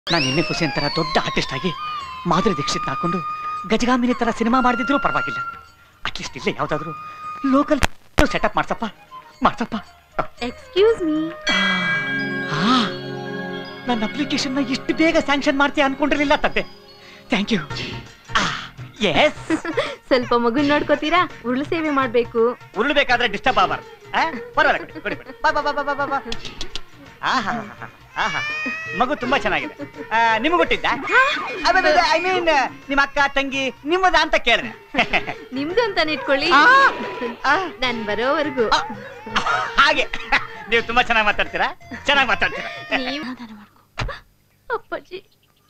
ನಾನು ಎಣ್ಣೆ ಹುಸೇನ್ ತರ ದೊಡ್ಡ ಆರ್ಟಿಸ್ಟ್ ಆಗಿ ಮಾಧುರಿ ದೀಕ್ಷಿತ್ ಹಾಕೊಂಡು ಗಜಗಾಮಿನಿ ತರ ಸಿನಿಮಾ ಮಾಡಿದ್ರು ಪರವಾಗಿಲ್ಲ ಅಟ್ಲೀಸ್ಟ್ ಇಲ್ಲೇ ಯಾವ್ದಾದ್ರು ಲೋಕಲ್ ಸೆಟಪ್ ಮಾಡ್ಸಪ್ಪ ಮಾಡ್ಸಪ್ಪ ಎಕ್ಸ್ಕ್ಯೂಸ್ ಮೀ ಆ, ನನ್ನ ಅಪ್ಲಿಕೇಶನ್ ನ ಇಷ್ಟು ಬೇಗ ಸ್ಯಾಂಕ್ಷನ್ ಮಾಡ್ತೀಯ ಅನ್ಕೊಂಡಿರ್ಲಿಲ್ಲ ತಂದೆ ಥ್ಯಾಂಕ್ ಯು ಎಸ್ ಸ್ವಲ್ಪ ಮಗುನ್ ನೋಡ್ಕೋತೀರಾ ಉರುಳು ಸೇವೆ ಮಾಡ್ಬೇಕು ಉರುಳ್ಬೇಕಾದ್ರೆ ಡಿಸ್ಟರ್ಬ್ ಆಗಬಾರ್ದು ಆ? ಪರವಾಗಿಲ್ಲ ಕೊಡಿ ಕೊಡಿ ಕೊಡಿ ಬಾ ಬಾ ಬಾ ಬಾ ಬಾ ಬಾ ಆಹಾ ಆಹಾ ಮಗು ತುಂಬಾ ಚೆನ್ನಾಗಿದೆ ಆ, ನಿಮ್ಗೆ ಹುಟ್ಟಿದ್ದ ಐ ಮೀನ್ ನಿಮ್ಮ ಅಕ್ಕ ತಂಗಿ ನಿಮ್ಮದ ಅಂತ ಕೇಳಿದೆ ನಿಮ್ದು ಅಂತಾನೆ ಇಟ್ಕೊಳ್ಳಿ ಆ, ಆ, ನಾನ್ ಬರೋವರೆಗೂ ಹಾಗೆ ನೀವು ತುಂಬಾ ಚೆನ್ನಾಗಿ ಮಾತಾಡ್ತೀರಾ ಚೆನ್ನಾಗಿ ಮಾತಾಡ್ತೀರಾ ನೀವು ಅಪ್ಪಾಜಿ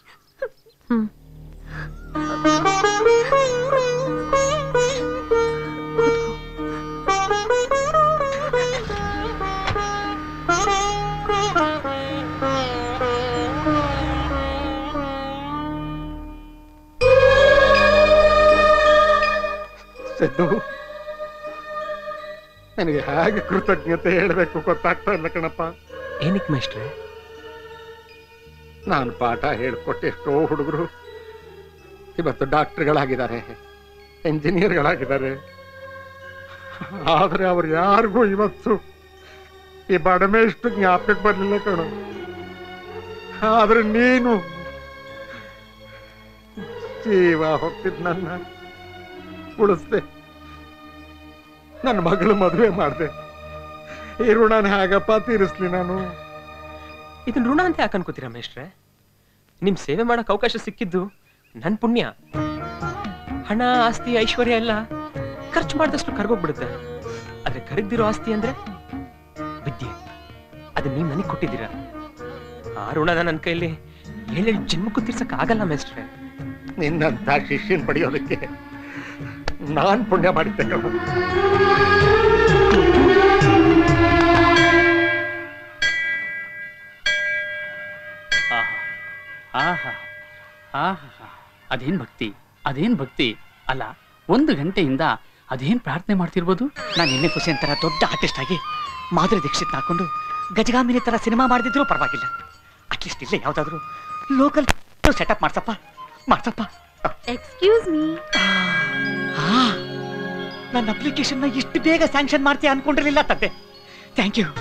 ಸಿದ್ದು ನನಗೆ ಹೇಗೆ ಕೃತಜ್ಞತೆ ಹೇಳಬೇಕು ಗೊತ್ತಾಗ್ತಾ ಇಲ್ಲ ಕಣಪ್ಪ ಏನಕ್ಕೆ ಮೇಷ್ಟ್ರೆ ನಾನು ಪಾಠ ಹೇಳ್ಕೊಟ್ಟು ಎಷ್ಟೋ ಹುಡುಗರು ಇವತ್ತು ಡಾಕ್ಟರ್ಗಳಾಗಿದ್ದಾರೆ ಎಂಜಿನಿಯರ್ಗಳಾಗಿದ್ದಾರೆ ಆದ್ರೆ ಅವ್ರು ಯಾರಿಗೂ ಇವತ್ತು ಈ ಬಡಮೇಷ್ಟು ಜ್ಞಾಪಕಕ್ಕೆ ಬರಲಿಲ್ಲ ಕಣೋ ಆದ್ರೆ ನೀನು ಜೀವ ಹೋಗ್ತಿದ್ ನನ್ನ ಉಳಿಸ್ದೆ ನನ್ನ ಮಗಳು ಮದುವೆ ಮಾಡಿದೆ ಈ ಋಣನ ಹೇಗಪ್ಪ ತೀರಿಸ್ಲಿ ನಾನು ಇದನ್ನ ಋಣ ಅಂತ ಯಾಕೆ ಅನ್ಕೋತೀರಾ ಮೇಷ್ಟ್ರೆ ನಿಮ್ ಸೇವೆ ಮಾಡಕ್ ಅವಕಾಶ ಸಿಕ್ಕಿದ್ದು ನನ್ ಪುಣ್ಯ ಹಣ ಆಸ್ತಿ ಐಶ್ವರ್ಯ ಎಲ್ಲ ಖರ್ಚು ಮಾಡಿದಷ್ಟು ಕರ್ಗೋಗ್ಬಿಡುತ್ತೆ ಆದ್ರೆ ಕರಗ್ದಿರೋ ಆಸ್ತಿ ಅಂದ್ರೆ ವಿದ್ಯೆ ಅದನ್ನ ನೀವ್ ನನಗ್ ಕೊಟ್ಟಿದ್ದೀರಾ ಆ ಋಣನ ನನ್ನ ಕೈಲಿ ಏಳೇಳು ಜನ್ಮಕ್ಕೂ ತೀರ್ಸಕ್ ಆಗಲ್ಲ ಮೇಷ್ಟ್ರೆ ನಿನ್ನಂತ ಶಿಷ್ಯನ್ ಪಡೆಯೋದಕ್ಕೆ ನಾನ್ ಪುಣ್ಯ ಮಾಡಿದ್ದೆ ಕಣೋ. ಆಹಾ ಆಹಾ ಅದೇನ್ ಭಕ್ತಿ ಅದೇನ್ ಭಕ್ತಿ ಅಲ್ಲ ಒಂದು ಗಂಟೆಯಿಂದ ಅದೇನ್ ಪ್ರಾರ್ಥನೆ ಮಾಡ್ತಿರ್ಬೋದು ನಾನು ಎಣ್ಣೆ ಹುಸೇನ್ ತರ ದೊಡ್ಡ ಆರ್ಟಿಸ್ಟ್ ಆಗಿ ಮಾಧುರಿ ದೀಕ್ಷಿತ್ ಹಾಕೊಂಡು ಗಜಗಾಮಿನಿ ತರ ಸಿನಿಮಾ ಮಾಡಿದ್ರು ಪರವಾಗಿಲ್ಲ ಅಟ್ಲೀಸ್ಟ್ ಇಲ್ಲೇ ಯಾವ್ದಾದ್ರು ಲೋಕಲ್ ಸೆಟಪ್ ಮಾಡ್ಸಪ್ಪ ಮಾಡ್ಸಪ್ಪ ಎಕ್ಸ್ಕ್ಯೂಸ್ ಮೀ ಆ, ನನ್ನ ಅಪ್ಲಿಕೇಶನ್ ನ ಇಷ್ಟು ಬೇಗ ಸ್ಯಾಂಕ್ಷನ್ ಮಾಡ್ತೀಯ ಅನ್ಕೊಂಡಿರ್ಲಿಲ್ಲ ತಂದೆ ಥ್ಯಾಂಕ್ ಯು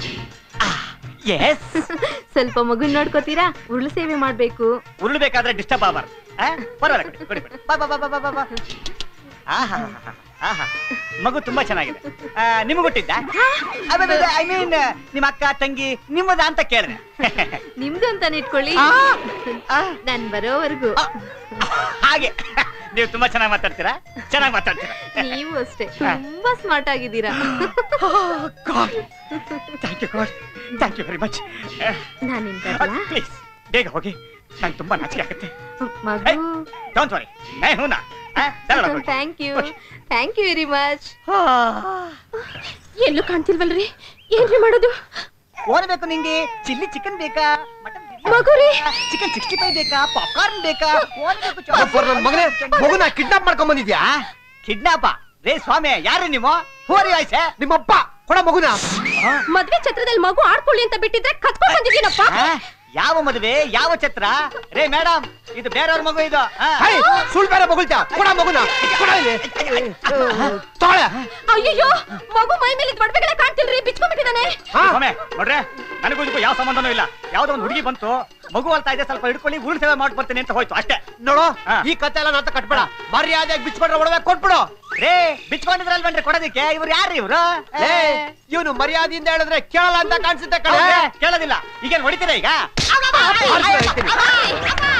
ಎಸ್ ಸ್ವಲ್ಪ ಮಗುನ್ ನೋಡ್ಕೋತೀರಾ ಉರುಳು ಸೇವೆ ಮಾಡ್ಬೇಕು ಉರುಳ್ಬೇಕಾದ್ರೆ ಡಿಸ್ಟರ್ಬ್ ಆಗಬಾರ್ದು ಆ? ಪರವಾಗಿಲ್ಲ ಕೊಡಿ ಕೊಡಿ ಕೊಡಿ ಬಾ ಬಾ ಬಾ ಬಾ ಬಾ ಬಾ ಆಹಾ ಆಹಾ ಮಗು ತುಂಬಾ ಚೆನ್ನಾಗಿದೆ ಆ, ನಿಮ್ಗೆ ಹುಟ್ಟಿದ್ದ ಐ ಮೀನ್ ನಿಮ್ಮ ಅಕ್ಕ ತಂಗಿ ನಿಮ್ಮದ ಅಂತ ಕೇಳಿದೆ ನಿಮ್ದು ಅಂತಾನೆ ಇಟ್ಕೊಳ್ಳಿ ಆ, ಆ, ನಾನ್ ಬರೋವರೆಗೂ ಹಾಗೆ ನೀವು ತುಂಬಾ ಚೆನ್ನಾಗಿ ಮಾತಾಡ್ತೀರಾ ಚೆನ್ನಾಗಿ ಮಾತಾಡ್ತೀರಾ ನೀವು ಅಷ್ಟೇ ತುಂಬಾ ಸ್ಮಾರ್ಟ್ ಆಗಿದ್ದೀರಾ god thank you god thank you very much ನಾನ್ ನಿನ್ ಬರ್ಲಾ? ಪ್ಲೀಸ್ ಬೇಗ ಹೋಗಿ ನಂಗೆ ತುಂಬಾ ನಾಚಿಕೆ ಆಗುತ್ತೆ ಮಗು ಡೋಂಟ್ ವರಿ ನೈ ಹೂನಾ thank you thank you very much ಎಲ್ಲೂ ಕಾಣ್ತಿಲ್ವಲ್ರಿ ಏನ್ರಿ ಮಾಡೋದು ಓನ್ ನಿಂಗೆ ಚಿಲ್ಲಿ ಚಿಕನ್ ಬೇಕಾ ಮಟನ್ ಮಗುರಿ ಚಿಕನ್ ಸಿಕ್ಸ್ಟಿ ಫೈವ್ ಬೇಕಾ ಪಾಪ್ಕಾರ್ನ್ ಬೇಕಾ ಓನ್ ಬೇಕು ಮಗನೇ ಮಗುನ ಕಿಡ್ನಾಪ್ ಮಾಡ್ಕೊಂಡ್ ಬಂದಿದ್ಯಾ ಕಿಡ್ನಾಪ ರೇ ಸ್ವಾಮಿ ಯಾರು ನೀವು ಹೋರಿ ಆಯ್ಸೆ ನಿಮ್ಮಪ್ಪ ಕೊಡ ಮಗುನ ಮದ್ವೆ ಛತ್ರದಲ್ಲಿ ಮಗು ಆಡ್ಕೊಳ್ಳಿ ಅಂತ ಬಿಟ್ಟಿದ್ರೆ ಕತ್ಕೊಂಡ್ ಬಂದಿದ್ದೀನಪ್ಪ ಯಾವ ಮದುವೆ ಯಾವ ಛತ್ರ ರೇ ಮೇಡಮ್ ಇದು ಬೇರೆಯವ್ರ ಮಗು ಇದು ಆ. ಹೈ, ಸುಳ್ ಬೇರೆ ಮಗುಳ್ತ ಕೊಡ ಮಗುನ ಕೊಡ ಇಲ್ಲಿ ತೊಳೆ ಅಯ್ಯಯ್ಯೋ ಮಗು ಮೈ ಮೇಲೆ ಒಡವೆಗಳೇ ಕಾಣ್ತಿಲ್ರಿ ಬಿಚ್ಕೊಂಡ್ಬಿಟ್ಟಿದಾನೆ ಹಾ ಸ್ವಾಮಿ ನೋಡ್ರೆ ನನಗೂ ಇದಕ್ಕೂ ಯಾವ ಸಂಬಂಧನೂ ಇಲ್ಲ ಯಾವ್ದೋ ಒಂದು ಹುಡುಗಿ ಬಂತು ಮಗು ಅಳ್ತಾ ಇದೆ ಸ್ವಲ್ಪ ಹಿಡ್ಕೊಳ್ಳಿ ಉರುಳು ಸೇವೆ ಮಾಡ್ಬರ್ತೀನಿ ಅಂತ ಹೋಯ್ತು ಅಷ್ಟೇ ನೋಡು ಹಾ. ಈ ಕತೆ ಎಲ್ಲ ನಾತ ಕಟ್ಬೇಡ ಮರ್ಯಾದೆಯಾಗಿ ಬಿಚ್ಕೊಂಡ್ರೆ ಒಡವೆ ಕೊಟ್ಬಿಡು ರೇ ಬಿಚ್ಕೊಂಡಿದ್ರಲ್ ಬನ್ರಿ ಕೊಡೋದಿಕ್ಕೆ ಇವ್ರು ಯಾರು ಇವ್ರು ಏ ಇವನು ಮರ್ಯಾದೆಯಿಂದ ಹೇಳಿದ್ರೆ ಕೇಳಲ್ಲ ಅಂತ ಕಾಣಿಸುತ್ತೆ ಕಣೆ ಹೌದೇ? ಕೇಳೋದಿಲ್ಲ ಈಗೇನ್ ಹೊಡಿತೀರಾ ಈಗ ಹಾರ್ಸ್ಬಿಡು ಹೇಳ್ತೀನಿ.